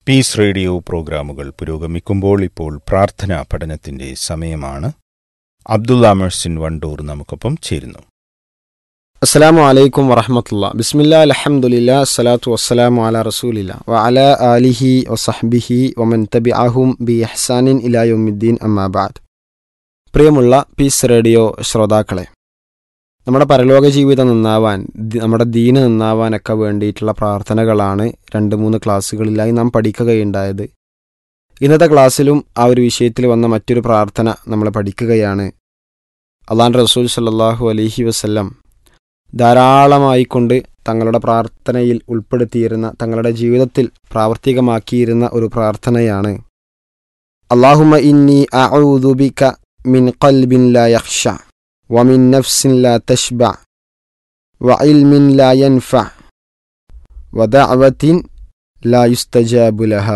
piece radio പ്രോഗ്രാമുകൾ പുരോഗമിക്കുമ്പോൾ ഇപ്പോൾ പ്രാർത്ഥനാ പഠനത്തിന്റെ സമയമാണ് അബ്ദുള്ള മെഴ്സിൻ വണ്ടൂർ നമുക്കൊപ്പം ചേരുന്നു അസ്സലാമു അലൈക്കും വറഹമത്തുള്ള ബിസ്മില്ലാ അലഹമുല്ല അസ്സലാത്തു വസ്സലാമു അല റസൂലില്ല വ അല ആലിഹി വസഹ്ബിഹി വമൻ തബി അഹും ബി എഹ്സാനിൻ ഇലായുദ്ദീൻ അമ്മാബാദ് പ്രിയമുള്ള പീസ് റേഡിയോ ശ്രോതാക്കളെ നമ്മുടെ പരലോക ജീവിതം നന്നാവാൻ ദി- നമ്മുടെ ദീന് നന്നാവാനൊക്കെ വേണ്ടിയിട്ടുള്ള പ്രാർത്ഥനകളാണ് രണ്ട് മൂന്ന് ക്ലാസ്സുകളിലായി നാം പഠിക്കുകയുണ്ടായത് ഇന്നത്തെ ക്ലാസ്സിലും ആ ഒരു വിഷയത്തിൽ വന്ന മറ്റൊരു പ്രാർത്ഥന നമ്മൾ പഠിക്കുകയാണ് അള്ളാൻ റസൂൽ സല്ലല്ലാഹു അലൈഹി വസല്ലം ധാരാളമായിക്കൊണ്ട് തങ്ങളുടെ പ്രാർത്ഥനയിൽ ഉൾപ്പെടുത്തിയിരുന്ന തങ്ങളുടെ ജീവിതത്തിൽ പ്രാവർത്തികമാക്കിയിരുന്ന ഒരു പ്രാർത്ഥനയാണ് അള്ളാഹുമ ഇന്നി അഊദുബിക മിൻ ഖൽബിൻ ലാ യഖ്ഷ വമിൻ നഫ്സിൻ ലാ തഷ്ബ വഇൽമിൻ ലാ യൻഫ വദഅവത്തിൻ ലാ യുസ്തജാബു ലഹ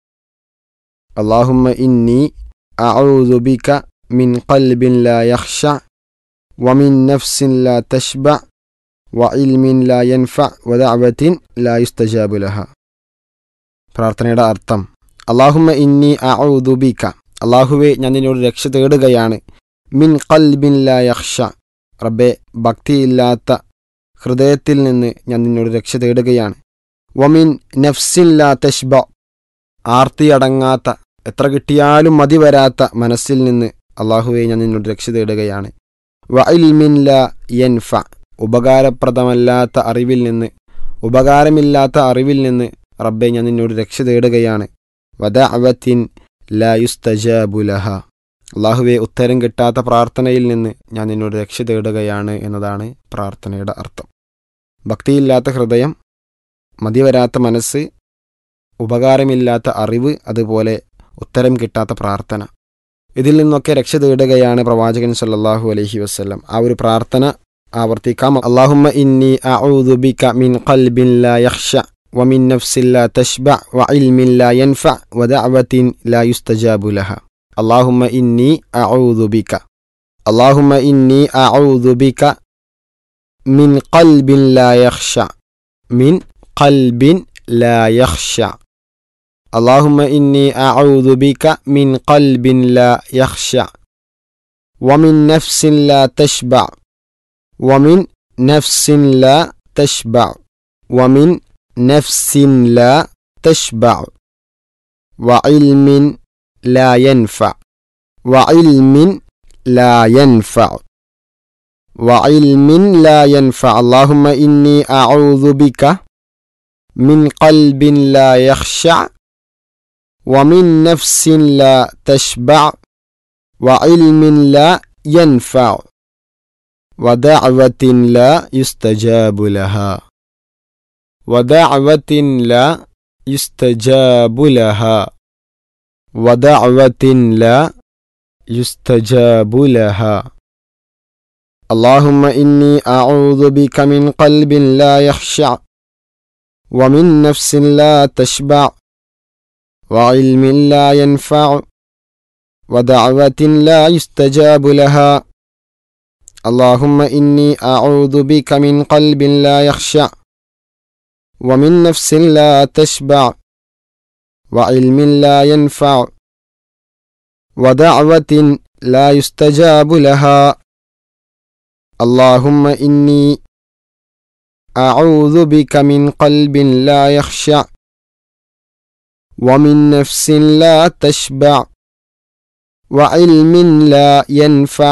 അള്ളാഹുമ ഇന്നി അഊദുബിക മിൻ ഖൽബിൻ ലാ യഖ്ഷ വമിൻ നഫ്സിൻ ലാ തഷ്ബ വഇൽമിൻ ലാ യൻഫ വദഅവത്തിൻ ലാ യുസ്തജാബു ലഹ പ്രാർത്ഥനയുടെ അർത്ഥം അള്ളാഹുമ്മ ഇന്നി അഊദുബിക അള്ളാഹുവെ ഞാൻ നിന്നോട് രക്ഷ തേടുകയാണ് മിൻ ഖൽബിൻ ലാ യഖ്ഷ റബ്ബെ ഭക്തിയില്ലാത്ത ഹൃദയത്തിൽ നിന്ന് ഞാൻ നിന്നോട് രക്ഷ തേടുകയാണ് വമിൻ നഫ്സിൻ ലാ തഷ്ബ ആർത്തിയടങ്ങാത്ത എത്ര കിട്ടിയാലും മതി വരാത്ത മനസ്സിൽ നിന്ന് അള്ളാഹുവെ ഞാൻ നിന്നോട് രക്ഷ തേടുകയാണ് വഇൽമിൻ ലാ യൻഫ ഉപകാരപ്രദമല്ലാത്ത അറിവിൽ നിന്ന് ഉപകാരമില്ലാത്ത അറിവിൽ നിന്ന് റബ്ബെ ഞാൻ നിന്നോട് രക്ഷ തേടുകയാണ് വദഅവത്തിൻ ലാ യുസ്തജാബു ലഹ അള്ളാഹുവെ ഉത്തരം കിട്ടാത്ത പ്രാർത്ഥനയിൽ നിന്ന് ഞാൻ നിന്നോട് രക്ഷ തേടുകയാണ് എന്നതാണ് പ്രാർത്ഥനയുടെ അർത്ഥം ഭക്തിയില്ലാത്ത ഹൃദയം മതിവരാത്ത മനസ്സ് ഉപകാരമില്ലാത്ത അറിവ് അതുപോലെ ഉത്തരം കിട്ടാത്ത പ്രാർത്ഥന ഇതിൽ നിന്നൊക്കെ രക്ഷ തേടുകയാണ് പ്രവാചകൻ സല്ലല്ലാഹു അലൈഹി വസല്ലം ആ ഒരു പ്രാർത്ഥന ആവർത്തിക്കാം അള്ളാഹുമ്മ ഇന്നി അഊദു ബിക മിൻ ഖൽബിൻ ലാ യഖ്ഷ വമിൻ നഫ്സിൻ ലാ തഷ്ബ വഇൽമിൻ ലാ യൻഫ വദഅവത്തിൻ ലാ യുസ്തജാബു ലഹ അള്ളാഹുമ്മ ഇന്നി അഊദു ബിക അള്ളാഹുമ്മ ഇന്നി അഊദു ബിക മിൻ ഖൽബിൻ ലാ യഖ്ഷ മിൻ ഖൽബിൻ ലാ യഖ്ഷ اللهم إني أعوذ بك من قلب لا يخشع ومن نفس لا تشبع ومن نفس لا تشبع ومن نفس لا تشبع وعلم لا ينفع وعلم لا ينفع وعلم لا ينفع اللهم إني أعوذ بك من قلب لا يخشع ومن نفس لا تشبع وعلم لا ينفع ودعوة لا يستجاب لها ودعوة لا يستجاب لها ودعوة لا يستجاب لها اللهم إني أعوذ بك من قلب لا يخشع ومن نفس لا تشبع وعلم لا ينفع ودعوة لا يستجاب لها اللهم إني أعوذ بك من قلب لا يخشع ومن نفس لا تشبع وعلم لا ينفع ودعوة لا يستجاب لها اللهم إني أعوذ بك من قلب لا يخشع ومن نفس لا تشبع وعلم لا ينفع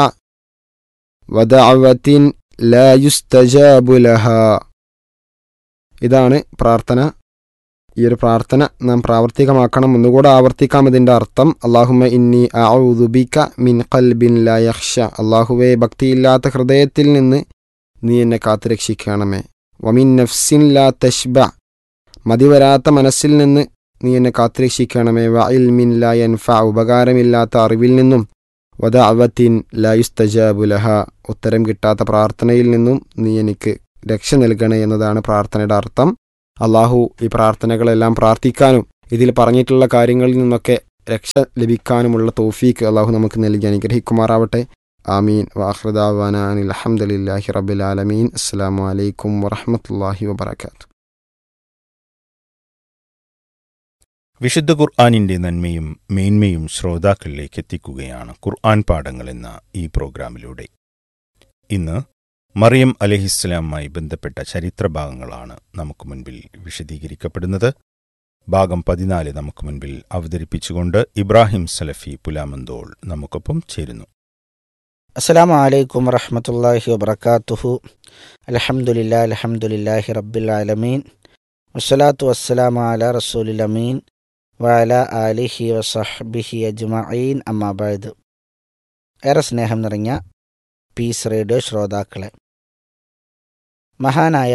ودعوة لا يستجاب لها ഇതാണ് പ്രാർത്ഥന ഈ ഒരു പ്രാർത്ഥന നാം പ്രാവർത്തികമാക്കണം ഒന്നുകൂടെ ആവർത്തിക്കാം ഇതിൻ്റെ അർത്ഥം അള്ളാഹുമ ഇന്നി ഔദുബിക മിൻ ഖൽബിൻ ലാ യഖ്ഷ അള്ളാഹുവെ ഭക്തിയില്ലാത്ത ഹൃദയത്തിൽ നിന്ന് നീ എന്നെ കാത്തുരക്ഷിക്കണമേ വമിൻ നഫ്സിൻ ലാ തഷ്ബ മതിവരാത്ത മനസ്സിൽ നിന്ന് നീ എന്നെ കാത്തുരക്ഷിക്കണമേ വഇൽമിൻ ലാ യൻഫ ഉപകാരമില്ലാത്ത അറിവിൽ നിന്നും വദഅവത്തിൻ ലാ യുസ്തജാബു ലഹ ഉത്തരം കിട്ടാത്ത പ്രാർത്ഥനയിൽ നിന്നും നീ എനിക്ക് രക്ഷ നൽകണേ എന്നതാണ് പ്രാർത്ഥനയുടെ അർത്ഥം അള്ളാഹു ഈ പ്രാർത്ഥനകളെല്ലാം പ്രാർത്ഥിക്കാനും ഇതിൽ പറഞ്ഞിട്ടുള്ള കാര്യങ്ങളിൽ നിന്നൊക്കെ രക്ഷ ലഭിക്കാനുമുള്ള തോഫീക്ക് അള്ളാഹു നമുക്ക് നൽകി അനുഗ്രഹിക്കുമാറാവട്ടെ ആമീൻ വാഹൃദാവാന അലഹമുല്ലാഹി റബ്ബിൽ ആലമീൻ അസ്സാം വലൈക്കും വറഹമത്തല്ലാഹി വബർക്കാത്തു വിശുദ്ധ ഖുർആാനിന്റെ നന്മയും മേന്മയും ശ്രോതാക്കളിലേക്ക് എത്തിക്കുകയാണ് ഖുർആൻ പാഠങ്ങൾ എന്ന ഈ പ്രോഗ്രാമിലൂടെ ഇന്ന് മറിയം അലഹിസ്സലാമുമായി ബന്ധപ്പെട്ട ചരിത്രഭാഗങ്ങളാണ് നമുക്ക് മുൻപിൽ വിശദീകരിക്കപ്പെടുന്നത് ഭാഗം പതിനാല് നമുക്ക് മുൻപിൽ അവതരിപ്പിച്ചുകൊണ്ട് ഇബ്രാഹിം സലഫി പുലാമന്തോൾ നമുക്കൊപ്പം ചേരുന്നു അസ്സലാമു അലൈക്കും വറഹമത്തല്ലാഹി വബർക്കാത്തുഹു അലഹമുല്ലാ അലഹമുല്ലാഹി റബ്ബിൽ ആലമീൻ വസ്സലാത്തു വസ്സലാമു അല റസൂലിൽ അമീൻ വഅല ആലിഹി വസഹ്ബിഹി അജ്മഈൻ അമ്മാബാദ് ഏറെ സ്നേഹം നിറഞ്ഞ പീസ് റേഡിയോ ശ്രോതാക്കളെ മഹാനായ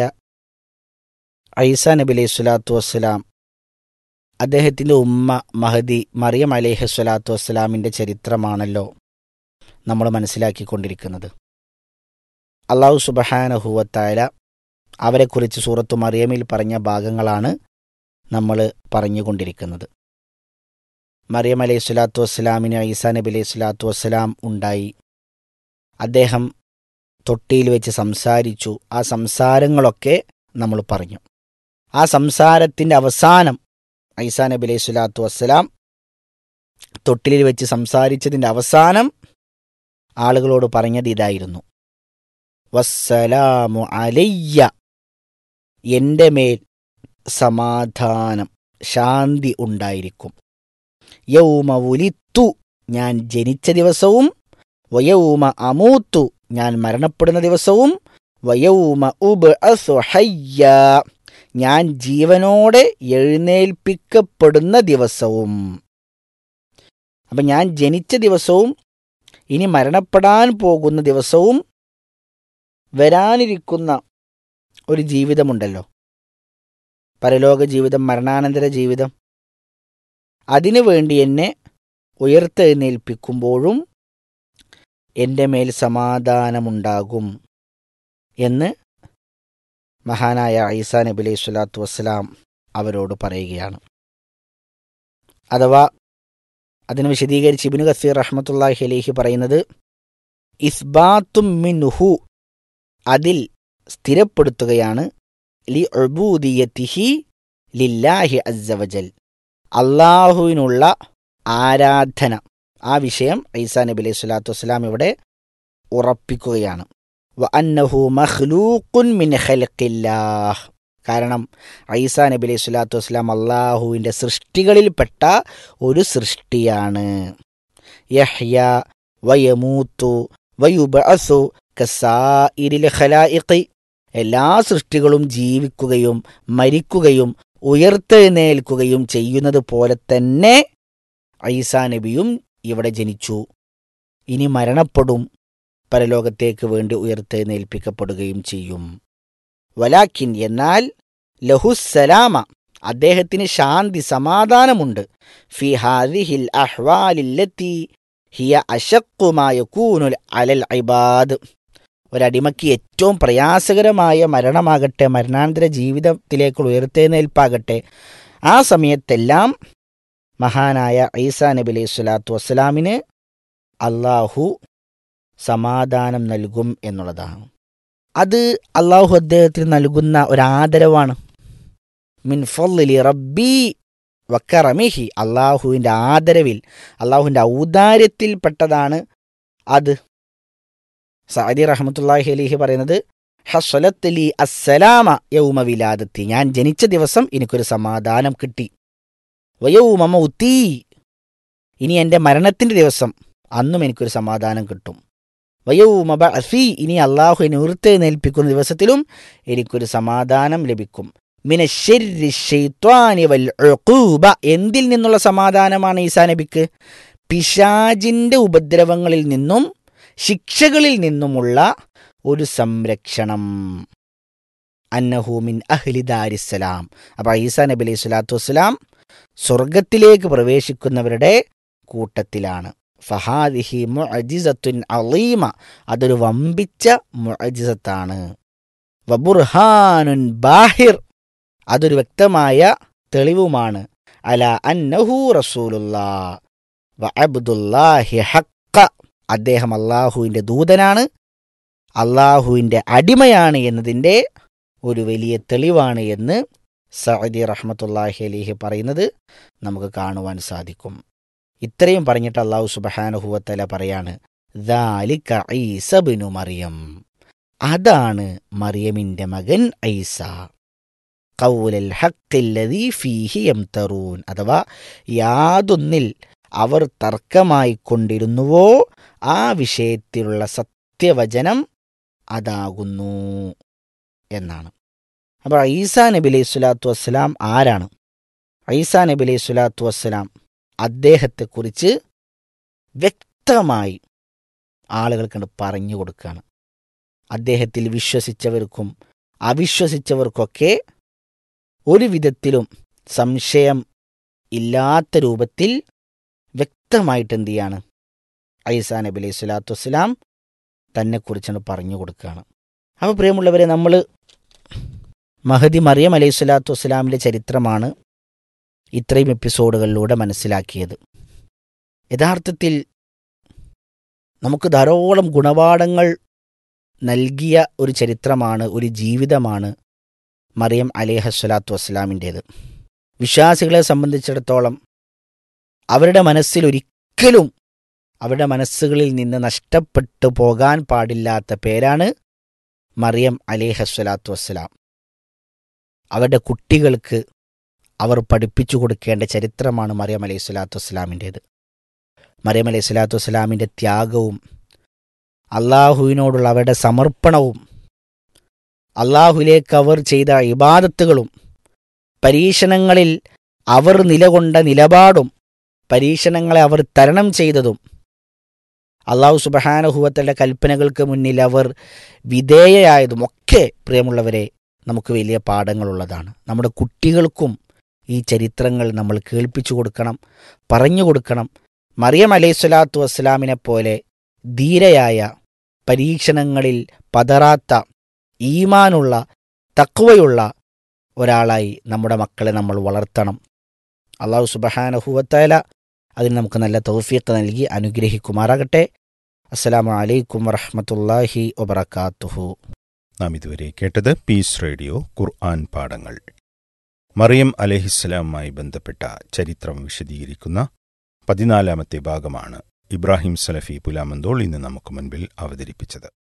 ഐസ നബി അലൈഹി സ്വലാത്തു വസ്സലാം അദ്ദേഹത്തിൻ്റെ ഉമ്മ മഹദി മറിയം അലൈഹി സ്വലാത്തു വസ്സലാമിൻ്റെ ചരിത്രമാണല്ലോ നമ്മൾ മനസ്സിലാക്കിക്കൊണ്ടിരിക്കുന്നത് അള്ളാഹു സുബഹാനഹുവത്തായ അവരെക്കുറിച്ച് സൂറത്തു മറിയമിൽ പറഞ്ഞ ഭാഗങ്ങളാണ് നമ്മൾ പറഞ്ഞുകൊണ്ടിരിക്കുന്നത് മറിയം അലൈഹി സ്വലാത്തു വസ്സലാമിന് ഈസാ നബി അലൈഹി സ്വലാത്തു വസ്സലാം ഉണ്ടായി അദ്ദേഹം തൊട്ടിയിൽ വെച്ച് സംസാരിച്ചു ആ സംസാരങ്ങളൊക്കെ നമ്മൾ പറഞ്ഞു ആ സംസാരത്തിൻ്റെ അവസാനം ഐസാ നബി അലൈഹി സ്വലാത്തു വസ്സലാം തൊട്ടിലിൽ വെച്ച് സംസാരിച്ചതിൻ്റെ അവസാനം ആളുകളോട് പറഞ്ഞത് ഇതായിരുന്നു വസ്സലാമു അലയ്യ എൻ്റെ മേൽ സമാധാനം ശാന്തി ഉണ്ടായിരിക്കും യൗമ ഉലിത്തു ഞാൻ ജനിച്ച ദിവസവും വയൗമ അമൂത്തു ഞാൻ മരണപ്പെടുന്ന ദിവസവും വയൗമ ഉബ് ഹയ്യ ഞാൻ ജീവനോടെ എഴുന്നേൽപ്പിക്കപ്പെടുന്ന ദിവസവും അപ്പം ഞാൻ ജനിച്ച ദിവസവും ഇനി മരണപ്പെടാൻ പോകുന്ന ദിവസവും വരാനിരിക്കുന്ന ഒരു ജീവിതമുണ്ടല്ലോ പരലോക ജീവിതം മരണാനന്തര ജീവിതം അതിനു വേണ്ടി എന്നെ ഉയർത്തെഴുന്നേൽപ്പിക്കുമ്പോഴും എൻ്റെ മേൽ സമാധാനമുണ്ടാകും എന്ന് മഹാനായ ഐസാ നബി അലൈഹി സ്വലാത്തു വസ്സലാം അവരോട് പറയുകയാണ് അഥവാ അതിന് വിശദീകരിച്ച് ഇബിനു കസീർ റഹ്മത്തുല്ലാഹി അലേഹി പറയുന്നത് ഇസ്ബാത്തും മിൻഹു അതിൽ സ്ഥിരപ്പെടുത്തുകയാണ് ലി ഒബൂദിയത്തിഹി ലില്ലാഹി അസ്സവജൽ അള്ളാഹുവിനുള്ള ആരാധന ആ വിഷയം ഐസാ നബി അലൈഹി സ്വലാത്തു വസ്സലാം ഇവിടെ ഉറപ്പിക്കുകയാണ് വ അന്നഹു മഖ്ലൂഖുൻ മിൻ ഖൽഖില്ലാഹ് കാരണം ഐസാ നബി അലൈഹി സ്വലാത്തു വസ്സലാം അള്ളാഹുവിൻ്റെ സൃഷ്ടികളിൽപ്പെട്ട ഒരു സൃഷ്ടിയാണ് യഹ്യ വയമൂത്തു വയുബഅസു കസായിരിൽ ഖലായിഖി എല്ലാ സൃഷ്ടികളും ജീവിക്കുകയും മരിക്കുകയും ഉയർത്തെഴുന്നേൽക്കുകയും ചെയ്യുന്നത് പോലെ തന്നെ ഐസാ നബിയും ഇവിടെ ജനിച്ചു ഇനി മരണപ്പെടും പരലോകത്തേക്ക് വേണ്ടി ഉയർത്തെഴുന്നേൽപ്പിക്കപ്പെടുകയും ചെയ്യും വലാക്കിൻ എന്നാൽ ലഹുസലാമ അദ്ദേഹത്തിന് ശാന്തി സമാധാനമുണ്ട് ഫി ഹാദിഹിൽ അഹ്വാലില്ലത്തി ഹിയ അശക്കുമായ കൂനുൽ അലൽ ഇബാദ് ഒരടിമയ്ക്ക് ഏറ്റവും പ്രയാസകരമായ മരണമാകട്ടെ മരണാന്തര ജീവിതത്തിലേക്കുള്ള ഉയർത്തെഴുന്നേൽപ്പാകട്ടെ ആ സമയത്തെല്ലാം മഹാനായ ഈസാ നബി അലൈഹി സ്വലാത്തു വസ്സലാമിന് അള്ളാഹു സമാധാനം നൽകും എന്നുള്ളതാണ് അത് അള്ളാഹു അദ്ദേഹത്തിന് നൽകുന്ന ഒരാദരവാണ് മിൻ ഫല്ലി റബ്ബി വക്കറമിഹി അള്ളാഹുവിൻ്റെ ആദരവിൽ അള്ളാഹുവിൻ്റെ ഔദാര്യത്തിൽപ്പെട്ടതാണ് അത് സാദി റഹ്മത്തുല്ലാഹി അലിഹി പറയുന്നത് ഹസ്വലത്തലി അസ്സലാമ യൗമ വിലാദത്തി ഞാൻ ജനിച്ച ദിവസം എനിക്കൊരു സമാധാനം കിട്ടി വയൗമ മൗത്തി ഇനി എൻ്റെ മരണത്തിൻ്റെ ദിവസം അന്നും എനിക്കൊരു സമാധാനം കിട്ടും വയൗമ ബഅസി ഇനി അള്ളാഹു എന്നെ ഉയർത്തെഴുന്നേൽപ്പിക്കുന്ന ദിവസത്തിലും എനിക്കൊരു സമാധാനം ലഭിക്കും മിനശ്ശരി ഷെയ്ത്വാനി വൽ ഉഖൂബ എന്തിൽ നിന്നുള്ള സമാധാനമാണ് ഈസാ നബിക്ക് പിശാജിൻ്റെ ഉപദ്രവങ്ങളിൽ നിന്നും ശിക്ഷകളിൽ നിന്നുമുള്ള ഒരു സംരക്ഷണം അന്നഹൂമിൻ അഹ്ലി ദാരിസ്സലാം അപ്പോൾ ഈസാ നബി അലൈഹി സ്വലാത്തു വസ്സലാം സ്വർഗത്തിലേക്ക് പ്രവേശിക്കുന്നവരുടെ കൂട്ടത്തിലാണ് ഫഹാദിഹി മുഅജിസത്തുൻ അലീമ അതൊരു വമ്പിച്ച മുഅജിസത്താണ് വബുർഹാനുൻ ബാഹിർ അതൊരു വ്യക്തമായ തെളിവുമാണ് അല അന്നഹു റസൂലുല്ലാ വ അബ്ദുല്ലാഹി ഹക്ക അദ്ദേഹം അള്ളാഹുവിൻ്റെ ദൂതനാണ് അള്ളാഹുവിൻ്റെ അടിമയാണ് എന്നതിൻ്റെ ഒരു വലിയ തെളിവാണ് എന്ന് സഅദി റഹ്മത്തുല്ലാഹി അലിഹി പറയുന്നത് നമുക്ക് കാണുവാൻ സാധിക്കും ഇത്രയും പറഞ്ഞിട്ട് അള്ളാഹു സുബഹാനുഹുവത്തല പറയാണ് ദാലിക ഈസബിനു മറിയം അതാണ് മറിയമിന്റെ മകൻ ഐസ കൗലൽ ഹക്കില്ലതീ ഫീഹി യംതറൂൻ അഥവാ യാതൊന്നിൽ അവർ തർക്കമായി കൊണ്ടിരുന്നുവോ ആ വിഷയത്തിലുള്ള സത്യവചനം അതാകുന്നു എന്നാണ് അപ്പോൾ ഈസാ നബി അലൈഹി സ്വലാത്തു വസ്സലാം ആരാണ് ഈസാ നബി അലൈഹി സ്വലാത്തു വസ്സലാം അദ്ദേഹത്തെക്കുറിച്ച് വ്യക്തമായി ആളുകൾക്ക് പറഞ്ഞു കൊടുക്കുകയാണ് അദ്ദേഹത്തിൽ വിശ്വസിച്ചവർക്കും അവിശ്വസിച്ചവർക്കൊക്കെ ഒരു വിധത്തിലും സംശയം ഇല്ലാത്ത രൂപത്തിൽ വ്യക്തമായിട്ട് എന്ത് ചെയ്യാണ് ഐസാ നബി അലൈഹി സ്വലാത്തു വസ്സലാം തന്നെക്കുറിച്ചാണ് പറഞ്ഞു കൊടുക്കുകയാണ് അപ്പോൾ പ്രിയമുള്ളവരെ നമ്മൾ മഹദി മറിയം അലൈഹി സ്വലാത്തു വസ്സലാമിൻ്റെ ചരിത്രമാണ് ഇത്രയും എപ്പിസോഡുകളിലൂടെ മനസ്സിലാക്കിയത് യഥാർത്ഥത്തിൽ നമുക്ക് ധാരാളം ഗുണപാഠങ്ങൾ നൽകിയ ഒരു ചരിത്രമാണ് ഒരു ജീവിതമാണ് മറിയം അലേഹസ്വലാത്തു വസ്സലാമിൻ്റേത് വിശ്വാസികളെ സംബന്ധിച്ചിടത്തോളം അവരുടെ മനസ്സിൽ ഒരിക്കലും അവരുടെ മനസ്സുകളിൽ നിന്ന് നഷ്ടപ്പെട്ടു പോകാൻ പാടില്ലാത്ത പേരാണ് മറിയം അലേഹസ്വലാത്തു വസ്സലാം അവരുടെ കുട്ടികൾക്ക് അവർ പഠിപ്പിച്ചു കൊടുക്കേണ്ട ചരിത്രമാണ് മറിയം അലൈഹി സ്വലാത്തു വസ്സലാമിൻ്റേത് മറിയം അലൈഹി സ്വലാത്തു വസ്സലാമിൻ്റെ ത്യാഗവും അള്ളാഹുവിനോടുള്ള അവരുടെ സമർപ്പണവും അള്ളാഹുലേക്ക് അവർ ചെയ്ത ഇബാദത്തുകളും പരീക്ഷണങ്ങളിൽ അവർ നിലകൊണ്ട നിലപാടും പരീക്ഷണങ്ങളെ അവർ തരണം ചെയ്തതും അള്ളാഹു സുബഹാനുഹുവത്തയുടെ കൽപ്പനകൾക്ക് മുന്നിൽ അവർ വിധേയയായതും ഒക്കെ പ്രിയമുള്ളവരെ നമുക്ക് വലിയ പാഠങ്ങളുള്ളതാണ് നമ്മുടെ കുട്ടികൾക്കും ഈ ചരിത്രങ്ങൾ നമ്മൾ കേൾപ്പിച്ചു കൊടുക്കണം പറഞ്ഞു കൊടുക്കണം മറിയം അലൈഹി സ്വലാത്തു വസ്സലാമിനെ പോലെ ധീരയായ പരീക്ഷണങ്ങളിൽ പതറാത്ത ഈമാനുള്ള തക്വയുള്ള ഒരാളായി നമ്മുടെ മക്കളെ നമ്മൾ വളർത്തണം അള്ളാഹു സുബഹാനഹുവത്തായ അതിന് നമുക്ക് നല്ല തൗഫീഖ് നൽകി അനുഗ്രഹിക്കുമാറാകട്ടെ അസ്സലാമു അലൈക്കും വറഹമത്തല്ലാഹി വബർക്കാത്തുഹു നാം ഇതുവരെ കേട്ടത് പീസ് റേഡിയോ ഖുർആൻ പാഠങ്ങൾ മറിയം അലഹിസ്സലാമുമായി ബന്ധപ്പെട്ട ചരിത്രം വിശദീകരിക്കുന്ന പതിനാലാമത്തെ ഭാഗമാണ് ഇബ്രാഹിം സലഫി പുലാമന്തോൾ ഇന്ന് നമുക്ക് മുൻപിൽ അവതരിപ്പിച്ചത്